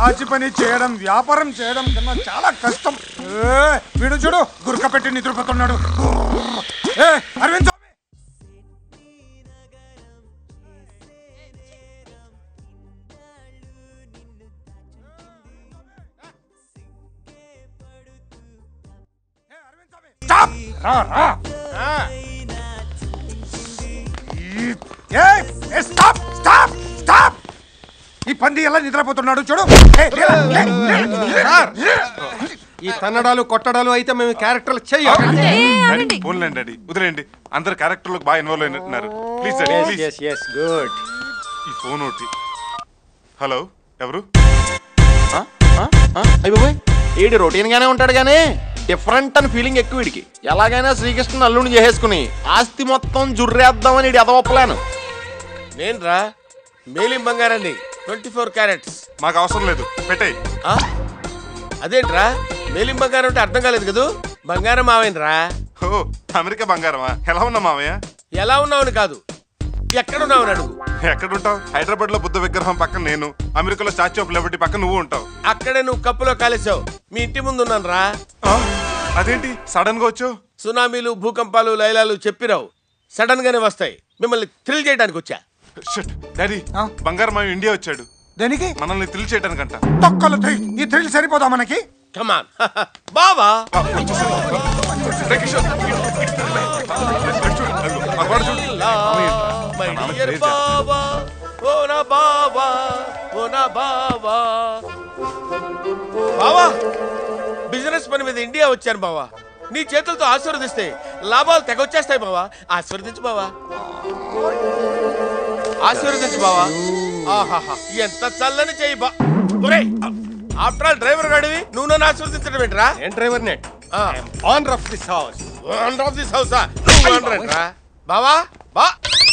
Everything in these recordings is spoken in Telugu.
పాచి పని చేయడం వ్యాపారం చేయడం కన్నా చాలా కష్టం ఏ, వీడు చూడు గురక పెట్టి నిద్రపోతున్నాడు ఏ, అరవింద్ స్వామి! ఏ, అరవింద్ స్వామి! స్టాప్! రా, రా. ఈ- ఏ, ఏ, స్టాప్ స్టాప్ స్టాప్ ఈ పంది ఎలా నిద్రపోతున్నాడు చూడు ఏ, లే, లే, లే, లే. ఈ తన్నడాలు కొట్టడాలు అయితే మేము క్యారెక్టర్లు చెయ్యం డాడీ ఫోన్లేండి డాడీ వదిలేండి అందరు క్యారెక్టర్లకు బాగా ఇన్వాల్వ్ అయినట్టున్నారు ప్లీజ్ డాడీ ప్లీజ్ గుడ్ ఈ ఫోన్ ఒకటి హలో ఎవరు అయిపోయి ఈడు రొటీన్ గానే ఉంటాడు గానీ డిఫరెంట్ అని ఫీలింగ్ ఎక్కువ వీడికి ఎలాగైనా శ్రీకృష్ణ అల్లుని చేసేసుకుని ఆస్తి మొత్తం జుర్రేద్దామని ఈడు ఎదవ ప్లాన్ నేను రా మేలిం బంగారాన్ని ట్వంటీ ఫోర్ క్యారెట్స్ మాకు అవసరం లేదు పెట్టేయ్ అదేంట్రా మేలిం బంగారం అంటే అర్థం కాలేదు కదూ బంగారం మావేనరా ఓ అమెరికా బంగారమా ఎలా ఉన్నా మామయ్య ఎలా ఉన్నావని కాదు ఎక్కడున్నావని అడుగు ఎక్కడుంటావు హైదరాబాద్ లో బుద్ధ విగ్రహం పక్కన నేను అమెరికాలో స్టాచ్యూ ఆఫ్ లిబర్టీ పక్కన నువ్వు ఉంటావు అక్కడే నువ్వు కప్పులో కాలేసావు మీ ఇంటి ముందు ఉన్నాను రా ఆ, అదేంటి సడన్ గా వచ్చావు సునామీలు భూకంపాలు లైలాలు చెప్పిరావు సడన్ గానే వస్తాయి మిమ్మల్ని థ్రిల్ చేయడానికి వచ్చా షట్ డాడీ ఆ? బంగారం మావి ఇండియా వచ్చాడు దేనికి మనల్ని థ్రిల్ చేయడానికంట తొక్కలు తీ. ఈ థ్రిల్ సరిపోదా మనకి కమాన్ బావా ఆ, వచ్చేసాడు. రే కిషోర్, ఇటు, ఇటు తిరగలే. అటు చూడు, అదిగో, ఆ గోడ చూడు. మామయ్య, మై మా నాన్న డియర్ crazy చేస్తాడు. బావా ఓ నా బావా ఓ నా బావా బావా బిజినెస్ పని మీద ఇండియా వచ్చాను బావా నీ చేతులతో ఆశీర్వదిస్తే లాభాలు తెగొచ్చేస్తాయి బావా ఆశీర్వదించు బావా ఆశీర్వదించు బావా ఆహాహా ఎంత చల్లని చెయ్యి బా ఒరేయ్ ఆఫ్టర్ ఆల్ డ్రైవర్ గాడివి నువ్వు నన్ను ఆశీర్వదించడం ఏంట్రా నేను డ్రైవర్ నెట్ owner of this house owner of this హౌసా నువ్వు ఓనర్ ఏంట్రా బావా బా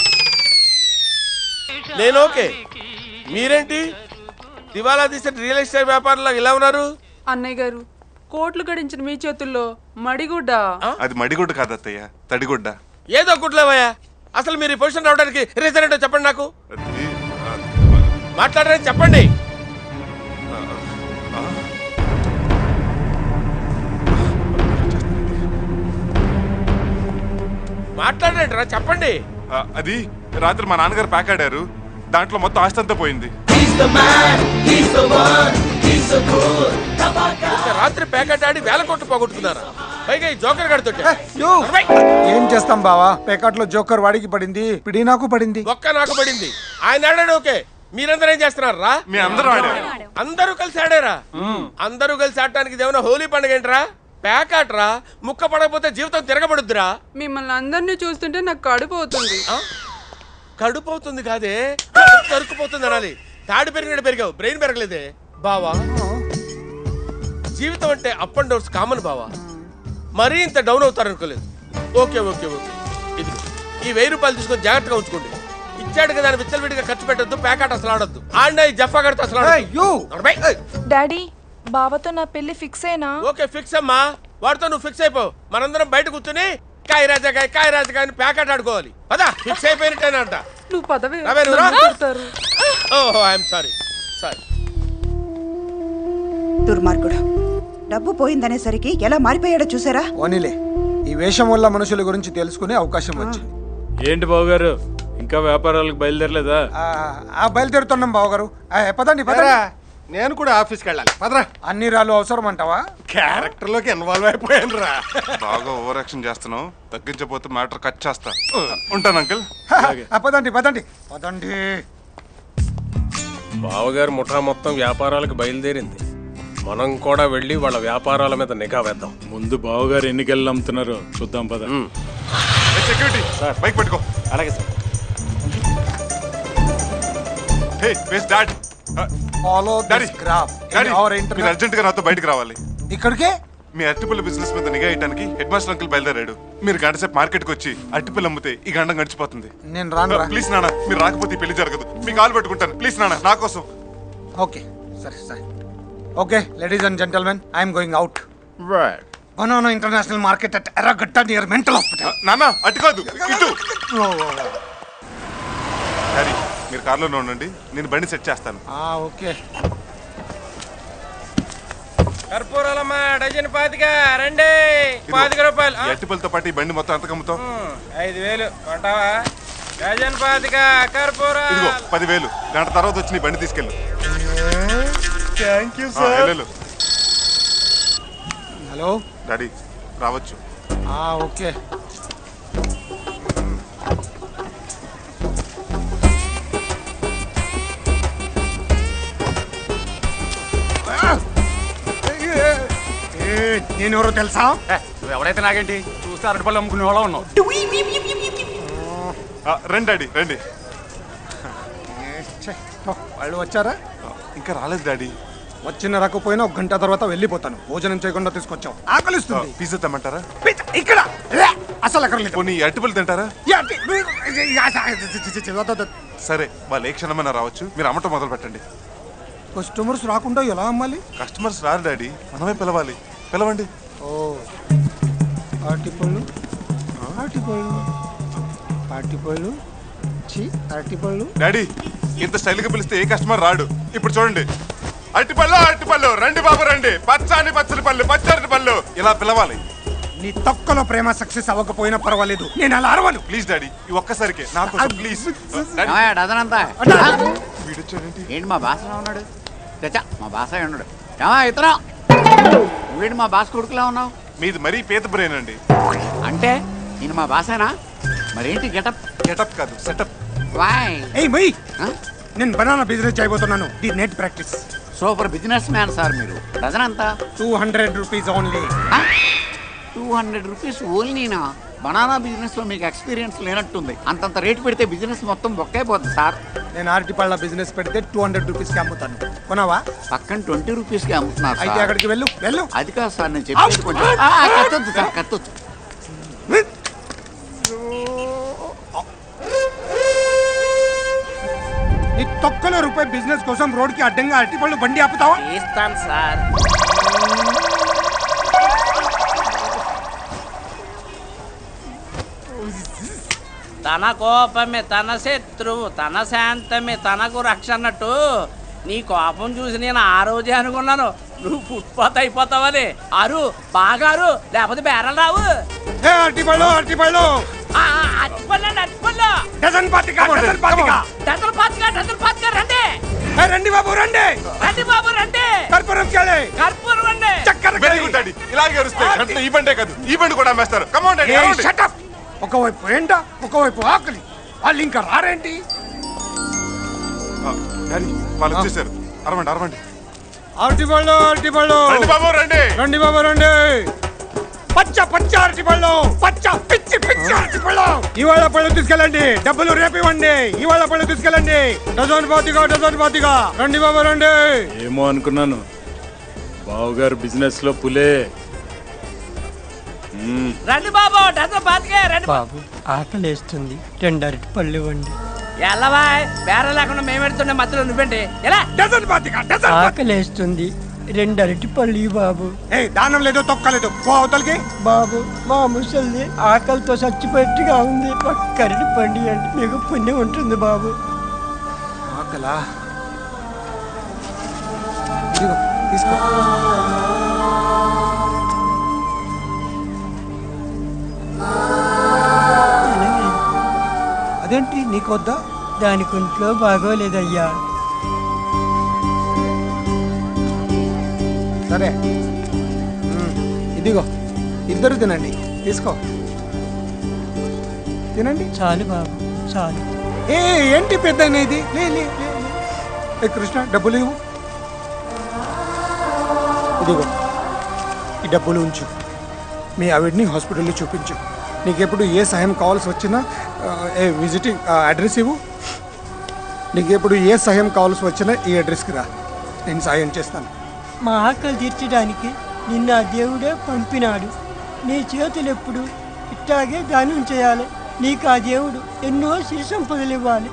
నేను ఓకే మీరేంటి దివాలా తీసిన రియల్ ఎస్టేట్ వ్యాపారంలో ఇలా ఉన్నారు అన్నయ్య గారు కోట్లు గడించిన మీ చేతుల్లో మడిగుడ్డ అది మడిగుడ్డ కాదు అత్తయ్య తడిగుడ్డ ఏదో కుట్లేవయ్యా అసలు మీరు ఈ పొజిషన్ రావడానికి రీజన్ ఏంటో చెప్పండి నాకు అది ఆ, మాట్లాడరని చెప్పండి మాట్లాడరేంట్రా చెప్పండి ఆ, అది రాత్రి మా నాన్నగారు ప్యాక్ ఆడారు దాంట్లో మొత్తం ఆస్తి అంతా పోయింది ఇంత రాత్రి ప్యాకెట్ ఆడి వేల కోట్లు పోగొట్టుకున్నారా పైగా ఈ జోకర్ గడితో యో! ఏం చేస్తాం బావా పేకాట్లో జోకర్ వాడికి పడింది పిడి నాకు పడింది ఒక్క నాకు పడింది ఆయన ఆడాడు ఓకే మీరందరూ ఏం చేస్తున్నారు రా మీ అందరూ ఆడారు అందరూ కలిసి ఆడారా అందరూ కలిసి ఆడటానికి ఇదేమన్నా హోలీ పండుగ ఏంట్రా ప్యాకాట్రా ముక్క పడకపోతే జీవితం తిరగబడుద్దిరా మిమ్మల్ని అందరినీ చూస్తుంటే నాకు కడుపు అవుతుంది ఆ? కడుపు అవుతుంది కాదే తరుకుపోతుంది అనాలి తాడి పెరిగినట్టు పెరిగావు బ్రెయిన్ పెరగలేదే బావా జీవితం అంటే అప్ అండ్ డౌన్స్ కామన్ బావా మరీ ఇంత డౌన్ అవుతారు అనుకోలేదు ఓకే ఓకే ఓకే ఇది ఈ వెయ్యి రూపాయలు తీసుకొని జాగ్రత్తగా ఉంచుకోండి ఇచ్చాడు కదా అని విచ్చలవిడిగా ఖర్చు పెట్టద్దు ప్యాకెట్ అసలు ఆడద్దు ఆడిన ఈ జఫా కడితే అసలు ఏయ్, ఆడొద్దు. యూ! నడవై. డాడీ బావతో నా పెళ్లి ఫిక్స్ అయినా ఓకే ఫిక్స్ అమ్మా వాడితో నువ్వు ఫిక్స్ అయిపో మనందరం బయట కూర్చుని కాయ రాజాకాయ కాయ రాజాకాయ అని ప్యాకెట్ ఆడుకోవాలి పదా ఫిక్స్ అయిపోయినట్టేనంట నువ్వు పదవి రావే, నువ్వు రా. నన్ను కొడతారు. ఓహో ఐఎమ్ సారీ సారీ దుర్మార్గుడు డబ్బు పోయిందనేసరికి ఎలా మారిపోయాడో చూసారా ఓనిలే ఈ వేషం వల్ల మనుషుల గురించి తెలుసుకునే అవకాశం వచ్చింది ఏంటి బావగారు ఇంకా వ్యాపారాలకు బయలుదేరలేదా ఆ, ఆ బయలుదేరుతున్నాం బావగారు ఆ, పదండి పదరా పదరా నేను కూడా ఆఫీస్కి వెళ్ళాలి పదరా అన్ని రాళ్ళు అవసరం అంటావా క్యారెక్టర్ లోకి ఇన్వాల్వ్ అయిపోయాను రా బాగా ఓవర్ యాక్షన్ చేస్తున్నావు తగ్గించకపోతే మ్యాటర్ కట్ చేస్తా ఉంటాను అంకుల్ ఆ, పదండి పదండి పదండి బావగారు ముఠా మొత్తం వ్యాపారాలకు బయలుదేరింది మనం కూడా వెళ్ళి వాళ్ళ వ్యాపారాల మీద నిఘా వేద్దాం ముందు బావగారు ఎన్ని గెలలు అమ్ముతున్నారో చూద్దాం పద సెక్యూరిటీ బైక్ పెట్టుకో అలాగే సార్ హే వేస్ dad follow daddy this graph daddy అవర్ మీరు ఇంటర్నెట్ అర్జెంట్ గా నాతో బయటకు రావాలి ఇక్కడికే మీ అరటిపల్లి బిజినెస్ మీద నిఘా వేయడానికి హెడ్ మాస్టర్ అంకుల్ బయలుదేరాడు మీరు గంట సేపు మార్కెట్కి వచ్చి అరటిపల్లి అమ్మితే ఈ గండం గడిచిపోతుంది నేను రాను రా ప్లీజ్ నాన్న మీరు రాకపోతే ఈ పెళ్లి జరగదు మీ కాలు పెట్టుకుంటాను ప్లీజ్ నాన్న నా కోసం ఓకే సరే సరే okay ladies and gentlemen I'm going out banana international market at Erragadda near mental hospital నాన్న అటు కాదు ఇటు డాడీ మీరు కార్లోనే ఉండండి నేను బండి సెట్ చేస్తాను ఓకే కర్పూరాలమ్మా డజన్ పాతిక రండి పాతిక రూపాయలు ఆ, ఈ అట్టిపల్లతో పాటు ఈ బండి మొత్తం ఎంత కమ్ముతాం ఉమ్, ఐదు వేలు కొంటావా డజన్ పాతిక కర్పూరా ఇదిగో పదివేలు గంట తర్వాత వచ్చి నీ బండి తీసుకెళ్ళు థ్యాంక్ యూ ఆ, వెళ్ళు హలో డాడీ రావచ్చు ఓకే నేను ఎవరో తెలుసా ఎవడైతే నాకేంటి చూస్తే అరటిపళ్ళు అమ్ముకునే వాళ్ళ ఉన్నావు ఆ, రండి డాడీ రండి ఛే, ఓ, వాళ్ళు వచ్చారా ఆ, ఇంకా రాలేదు డాడీ వచ్చిన రాకపోయినా ఒక గంట తర్వాత వెళ్ళిపోతాను భోజనం చేయకుండా తీసుకొచ్చావు ఆకలిస్తుంది పిజ్జా తెమ్మంటారా పిజ్జా, ఇక్కడ లే, అసలు అక్కడ లేదు పోనీ ఈ అట్టిపల్లి తింటారా యా, టి- యా, యా, వద్దు, వద్దు. సరే వాళ్ళు ఏ క్షణమైనా రావచ్చు మీరు అమ్మటం మొదలు పెట్టండి కస్టమర్స్ రాకుండా ఎలా అమ్మాలి కస్టమర్స్ రారు డాడీ మనమే పిలవాలి పిలవండి ఓ అరటిపళ్ళు అరటిపళ్ళు అరటిపళ్ళు చి అరటిపళ్ళు డాడీ ఇంత స్టైల్గా పిలిస్తే ఏ కస్టమర్ రాడు ఇప్పుడు చూడండి అరటిపళ్ళు అరటిపళ్ళు రండి బాబు రండి పచ్చాని పచ్చని పళ్ళు పచ్చటి పళ్ళు ఇలా పిలవాలి నీ తొక్కలో ప్రేమ సక్సెస్ అవ్వకపోయినా పర్వాలేదు నేను అలా అరవను ప్లీజ్ డాడీ ఈ ఒక్కసారికి నాకు ప్లీజ్ డాడీ డజనంతా వీడొచ్చాడేంటి ఏంటి మా బాసలో ఉన్నాడు చచ్చా మా బాస ఉన్నాడు ఏమా ఇతరం వీడు మా బాస్ కొడుకులా ఉన్నావు మీది మరీ పీత బ్రెయిన్ అండి అంటే నేను మా బాసేనా మరేంటి గెటప్ గెటప్ కాదు సెటప్ వాయ్ ఏయ్ మై నేను బనానా బిజినెస్ చేయబోతున్నాను the net practice super businessman sir మీరు డజన్ అంతా two hundred rupees only two hundred rupees ఓన్లీనా బనానా బిజినెస్ లో మీకు ఎక్స్పీరియన్స్ లేనట్టుంది అంతంత రేటు పెడితే బిజినెస్ మొత్తం బొక్కైపోతుంది సార్ నేను అరటిపళ్ళ బిజినెస్ పెడితే టూ హండ్రెడ్ రూపీస్ కి అమ్ముతాను కొనవా పక్కన ట్వంటీ రూపీస్ కి అమ్ముతున్నారు అయితే సార్. అక్కడికి వెళ్ళు వెళ్ళు అది కాదు సార్ నేను చెప్పేది కొంచెం ఆ, ఆ, కత్తొద్దు సార్ కత్తొద్దు నీ తొక్కలో రూపాయి బిజినెస్ కోసం రోడ్ కి అడ్డంగా అరటిపళ్ళు బండి ఆపుతావా ఇస్తాను సార్ తన కోపమే తన శత్రువు తన శాంతమే తనకు రక్ష అన్నట్టు నీ కోపం చూసి నేను ఆ రోజే అనుకున్నాను నువ్వు ఫుట్పాత్ అయిపోతావని అరు బాగారు లేకపోతే బేరలు రావు ఏ అరటిపళ్ళు అరటిపళ్ళు ఆ, ఆ, అరటిపళ్ళండి అరటిపళ్ళు డజన్ పాతిక డజన్ పాతిక డజన్ పాతిక డజన్ పాతిక రండి ఏ, రండి బాబు రండి రండి బాబు రండి కర్పూరం కేళే కర్పూరం రండి చక్కెర వెరీ కేళి. గుడ్ డాడీ ఇలాగే అరుస్తాయి గంటలో ఈ బండే కాదు ఈ బండి కూడా అమ్మేస్తారు కమాన్ డాడీ ఏయ్, అరవండి. shut up. ఒకవైపు ఎండ ఒకవైపు ఆకలి వాళ్ళు ఇంకా రారేంటి ఆ, డాడీ వాళ్ళు వచ్చేసారు అరవండి అరవండి అరటిపళ్ళు అరటిపళ్ళు రండి బాబు రండి రండి బాబు రండి పచ్చ పచ్చ అరటిపళ్ళు పచ్చ పిచ్చి పిచ్చి అరటిపళ్ళు ఇవాళ పళ్ళు తీసుకెళ్ళండి డబ్బులు రేపు ఇవ్వండి ఇవాళ పళ్ళు తీసుకెళ్ళండి డజన్ పాతిగా డజన్ పాతిగా రండి బాబు రండి ఏమో అనుకున్నాను బావగారు బిజినెస్ లో పులే మ్మ్. రండి బాబు డజన్ పాతికే రండి బాబు ఆకలేస్తుంది రెండు అరటి పళ్ళు ఇవ్వండి ఎల్లవా బేర లేకుండా మేము పెడుతున్న మధ్యలో నువ్వేంటి ఎలా డజన్ పాతిగా డజన్ పాతిక. ఆకలేస్తుంది రెండు అరటి పళ్ళు ఇవ్వు బాబు ఏయ్ దానం లేదు తొక్కలేదు పో అవతలకి బాబు మా ముసలిది ఆకలితో చచ్చిపోయేట్టుగా ఉంది ఒక్క అరటి పండు అంటే మీకు పుణ్యం ఉంటుంది బాబు ఆకలా ఇదిగో తీసుకో అదేంటి నీకొద్దా దానికి ఒంట్లో బాగోలేదయ్యా సరే మ్మ్. ఇదిగో ఇద్దరు తినండి తీసుకో తినండి చాలు బాబు చాలు ఏ ఏంటి పెద్ద ఇది లే లే లే, లే. ఏ కృష్ణ డబ్బులు ఇవ్వు ఇదిగో ఈ డబ్బులు ఉంచు మీ ఆవిడ్ని హాస్పిటల్లో చూపించు నీకెప్పుడు ఏ సహాయం కావాల్సి వచ్చినా ఆ, ఏ విజిటింగ్ ఆ, అడ్రస్ ఇవ్వు నీకెప్పుడు ఏ సహాయం కావాల్సి వచ్చినా ఈ అడ్రస్కి రా నేను సాయం చేస్తాను మా ఆకలి తీర్చడానికి నిన్న ఆ దేవుడే పంపినాడు నీ చేతులు ఎప్పుడు ఇట్టాగే దానం చేయాలి నీకు ఆ దేవుడు ఎన్నో సిరి సంపదలు ఇవ్వాలి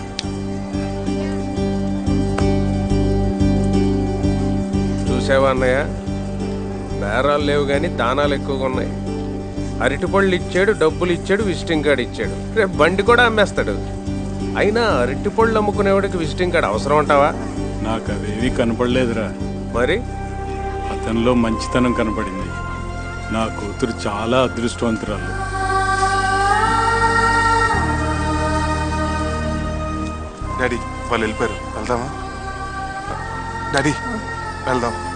చూసావా అన్నయ్య బేరాలు లేవు కానీ దానాలు ఎక్కువగా ఉన్నాయి అరటిపళ్ళు ఇచ్చాడు డబ్బులు ఇచ్చాడు విజిటింగ్ కార్డు ఇచ్చాడు రేపు బండి కూడా అమ్మేస్తాడు అయినా అరటిపళ్ళు అమ్ముకునేవాడికి విజిటింగ్ కార్డు అవసరం అంటావా నాకు అవేవి కనపడలేదురా మరి అతనిలో మంచితనం కనపడింది నా కూతురు చాలా అదృష్టవంతురాలు డాడీ వాళ్ళు వెళ్ళిపోయారు వెళ్దామా డాడీ వెళ్దాం